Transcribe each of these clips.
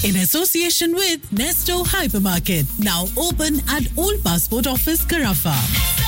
in association with Nesto Hypermarket, now open at Old Passport Office, Carafa.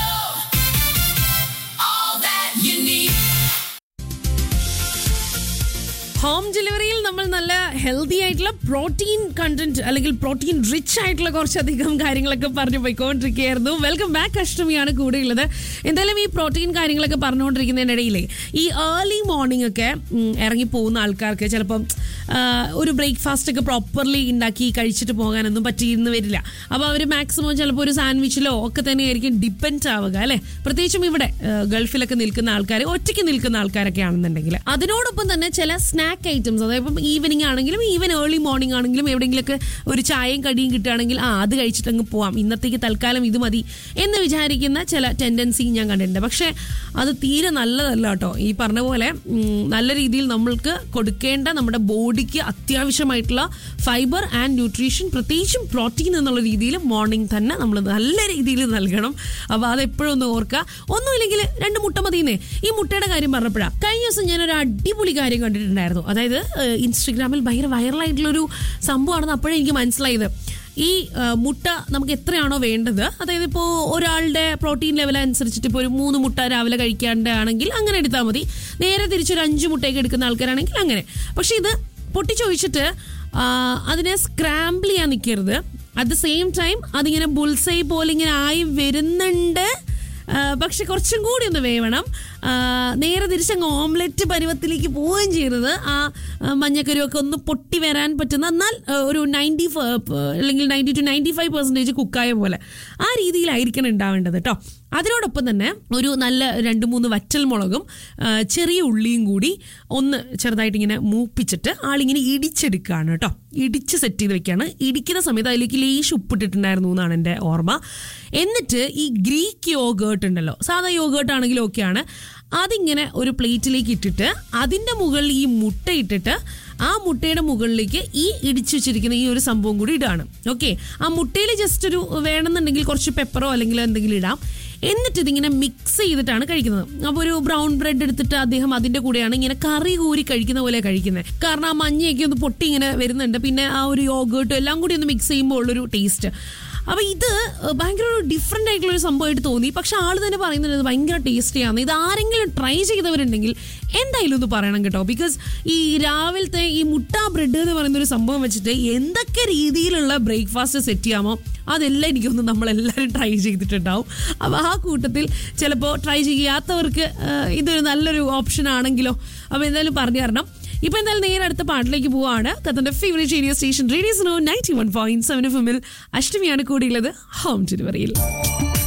Home ഡെലിവറിയിൽ നമ്മൾ നല്ല healthy ആയിട്ടുള്ള protein content അല്ലെങ്കിൽ protein rich ആയിട്ടുള്ള കുറച്ചധികം കാര്യങ്ങളൊക്കെ പറഞ്ഞു പോയിക്കൊണ്ടിരിക്കുകയായിരുന്നു വെൽക്കം ബാക്ക് അഷ്ടമിയാണ് കൂടെയുള്ളത് എന്തായാലും ഈ പ്രോട്ടീൻ കാര്യങ്ങളൊക്കെ പറഞ്ഞുകൊണ്ടിരിക്കുന്നതിനിടയിലേ ഈ ഏർലി മോർണിംഗ് ഒക്കെ ഉം, ഇറങ്ങി പോകുന്ന ആൾക്കാർക്ക് ചിലപ്പം ആ, ഒരു ബ്രേക്ക്ഫാസ്റ്റ് ഒക്കെ പ്രോപ്പർലി ഉണ്ടാക്കി കഴിച്ചിട്ട് പോകാനൊന്നും പറ്റിയെന്ന് വരില്ല അപ്പോൾ അവർ മാക്സിമം ചിലപ്പോൾ ഒരു സാൻഡ്വിച്ചിലോ ഒക്കെ തന്നെയായിരിക്കും ഡിപ്പെൻഡ് ആവുക അല്ലേ പ്രത്യേകിച്ചും ഇവിടെ ആ, ഗൾഫിലൊക്കെ നിൽക്കുന്ന ആൾക്കാർ ഒറ്റയ്ക്ക് നിൽക്കുന്ന ആൾക്കാരൊക്കെ ആണെന്നുണ്ടെങ്കിൽ അതിനോടൊപ്പം തന്നെ ചില സ്നാക്ക് ഐറ്റംസ് അതായത് ഇപ്പം ഈവനിങ് ആണെങ്കിലും ഈവൻ ഏർലി മോർണിംഗ് ആണെങ്കിലും എവിടെയെങ്കിലുമൊക്കെ ഒരു ചായയും കടിയും കിട്ടുകയാണെങ്കിൽ ആ അത് കഴിച്ചിട്ട് അങ്ങ് പോവാം ഇന്നത്തേക്ക് തൽക്കാലം ഇത് മതി എന്ന് വിചാരിക്കുന്ന ചില ടെൻഡൻസി ഞാൻ കണ്ടിട്ടുണ്ട് പക്ഷേ അത് തീരെ നല്ലതല്ല കേട്ടോ ഈ പറഞ്ഞ പോലെ ഉം, നല്ല രീതിയിൽ നമ്മൾക്ക് കൊടുക്കേണ്ട നമ്മുടെ ബോഡിക്ക് അത്യാവശ്യമായിട്ടുള്ള ഫൈബർ ആൻഡ് ന്യൂട്രീഷൻ പ്രത്യേകിച്ചും പ്രോട്ടീൻ എന്നുള്ള രീതിയിൽ മോർണിംഗ് തന്നെ നമ്മൾ നല്ല രീതിയിൽ നൽകണം അപ്പോൾ അത് എപ്പോഴും ഒന്ന് ഓർക്കുക ഒന്നുമില്ലെങ്കിൽ രണ്ട് മുട്ട മതിയെന്നേ ഈ മുട്ടയുടെ കാര്യം പറഞ്ഞപ്പോഴാണ് കഴിഞ്ഞ ദിവസം ഞാനൊരു അടിപൊളി കാര്യം കണ്ടിട്ടുണ്ടായിരുന്നു അതായത് ഏഹ്, ഇൻസ്റ്റഗ്രാമിൽ ഭയങ്കര വൈറലായിട്ടുള്ളൊരു സംഭവമാണെന്ന് അപ്പോഴേ എനിക്ക് മനസ്സിലായത് ഈ ആ, മുട്ട നമുക്ക് എത്രയാണോ വേണ്ടത് അതായത് ഇപ്പോൾ ഒരാളുടെ പ്രോട്ടീൻ ലെവൽ അനുസരിച്ചിട്ട് ഇപ്പോൾ ഒരു മൂന്ന് മുട്ട രാവിലെ കഴിക്കാണ്ടാണെങ്കിൽ അങ്ങനെ എടുത്താൽ മതി നേരെ തിരിച്ചൊരു അഞ്ച് മുട്ടയൊക്കെ എടുക്കുന്ന ആൾക്കാരാണെങ്കിൽ അങ്ങനെ പക്ഷെ ഇത് പൊട്ടിച്ചൊഴിച്ചിട്ട് ആ, അതിനെ സ്ക്രാമ്പിൾ ചെയ്യാൻ നിൽക്കരുത് അറ്റ് ദ സെയിം ടൈം അതിങ്ങനെ ബുൾസൈ പോലെ ഇങ്ങനെ ആയി വരുന്നുണ്ട് ആ, പക്ഷെ കുറച്ചും കൂടി ഒന്ന് വേവണം ആ, നേരെ തിരിച്ചങ്ങ് ഓംലെറ്റ് പരുവത്തിലേക്ക് പോവുകയും ചെയ്യരുത് ആ ആ, മഞ്ഞക്കരുവൊക്കെ ഒന്ന് പൊട്ടി വരാൻ പറ്റുന്ന എന്നാൽ ആ, ഒരു നയൻറ്റി അല്ലെങ്കിൽ ninety two ninety five percentage കുക്കായ പോലെ ആ രീതിയിലായിരിക്കണം ഉണ്ടാവേണ്ടത് കേട്ടോ അതിനോടൊപ്പം തന്നെ ഒരു നല്ല രണ്ട് മൂന്ന് വറ്റൽ മുളകും ആ, ചെറിയ ഉള്ളിയും കൂടി ഒന്ന് ചെറുതായിട്ട് ഇങ്ങനെ മൂപ്പിച്ചിട്ട് ആളിങ്ങനെ ഇടിച്ചെടുക്കുകയാണ് കേട്ടോ ഇടിച്ച് സെറ്റ് ചെയ്ത് വെക്കുകയാണ് ഇടിക്കുന്ന സമയത്ത് അതിലേക്ക് ലേശ് ഉപ്പിട്ടിട്ടുണ്ടായിരുന്നു എന്നാണ് എൻ്റെ ഓർമ്മ എന്നിട്ട് ഈ ഗ്രീക്ക് യോഗേർട്ട് ഉണ്ടല്ലോ സാധാ യോഗേർട്ട് ആണെങ്കിലും ഓക്കെയാണ് അതിങ്ങനെ ഒരു പ്ലേറ്റിലേക്ക് ഇട്ടിട്ട് അതിൻ്റെ മുകളിൽ ഈ മുട്ട ഇട്ടിട്ട് ആ മുട്ടയുടെ മുകളിലേക്ക് ഈ ഇടിച്ചു വെച്ചിരിക്കുന്ന ഈ ഒരു സംഭവം കൂടി ഇടാണ് ഓക്കെ ആ മുട്ടയിൽ ജസ്റ്റ് ഒരു വേണമെന്നുണ്ടെങ്കിൽ കുറച്ച് പെപ്പറോ അല്ലെങ്കിൽ എന്തെങ്കിലും ഇടാം എന്നിട്ട് ഇതിങ്ങനെ മിക്സ് ചെയ്തിട്ടാണ് കഴിക്കുന്നത് അപ്പോൾ ഒരു ബ്രൗൺ ബ്രെഡ് എടുത്തിട്ട് അദ്ദേഹം അതിന്റെ കൂടെയാണ് ഇങ്ങനെ കറി കൂരി കഴിക്കുന്ന പോലെ കഴിക്കുന്നത് കാരണം ആ മഞ്ഞയൊക്കെ ഒന്ന് പൊട്ടി ഇങ്ങനെ വരുന്നുണ്ട് പിന്നെ ആ ഒരു യോഗേർട്ടും എല്ലാം കൂടി ഒന്ന് മിക്സ് ചെയ്യുമ്പോൾ ഉള്ളൊരു ടേസ്റ്റ് അപ്പൊ ഇത് ഭയങ്കര ഒരു ഡിഫറെന്റ് ആയിട്ടുള്ള ഒരു സംഭവമായിട്ട് തോന്നി പക്ഷെ ആള് തന്നെ പറയുന്നത് ഇത് ഭയങ്കര ടേസ്റ്റിയാണ് ഇത് ആരെങ്കിലും ട്രൈ ചെയ്തവരുണ്ടെങ്കിൽ എന്തായാലും ഒന്ന് പറയണം കേട്ടോ ബിക്കോസ് ഈ രാവിലത്തെ ഈ മുട്ട ബ്രെഡ് എന്ന് പറയുന്ന ഒരു സംഭവം വെച്ചിട്ട് എന്തൊക്കെ രീതിയിലുള്ള ബ്രേക്ക്ഫാസ്റ്റ് സെറ്റ് ചെയ്യാമോ അതെല്ലാം എനിക്കൊന്ന് നമ്മളെല്ലാവരും ട്രൈ ചെയ്തിട്ടുണ്ടാവും അപ്പോൾ ആ കൂട്ടത്തിൽ ചിലപ്പോൾ ട്രൈ ചെയ്യാത്തവർക്ക് ആ, ഇതൊരു നല്ലൊരു ഓപ്ഷൻ ആണെങ്കിലോ അപ്പോൾ എന്തായാലും പറഞ്ഞു തരണം ഇപ്പൊ എന്തായാലും നേരെ അടുത്ത പാട്ടിലേക്ക് പോവാണ് കത്തന്റെ favourite radio station radio snow ninety one point seven F എമ്മിൽ അഷ്ടമിയാണ് കൂടിയുള്ളത് ഹോം ഡെലിവറിയിൽ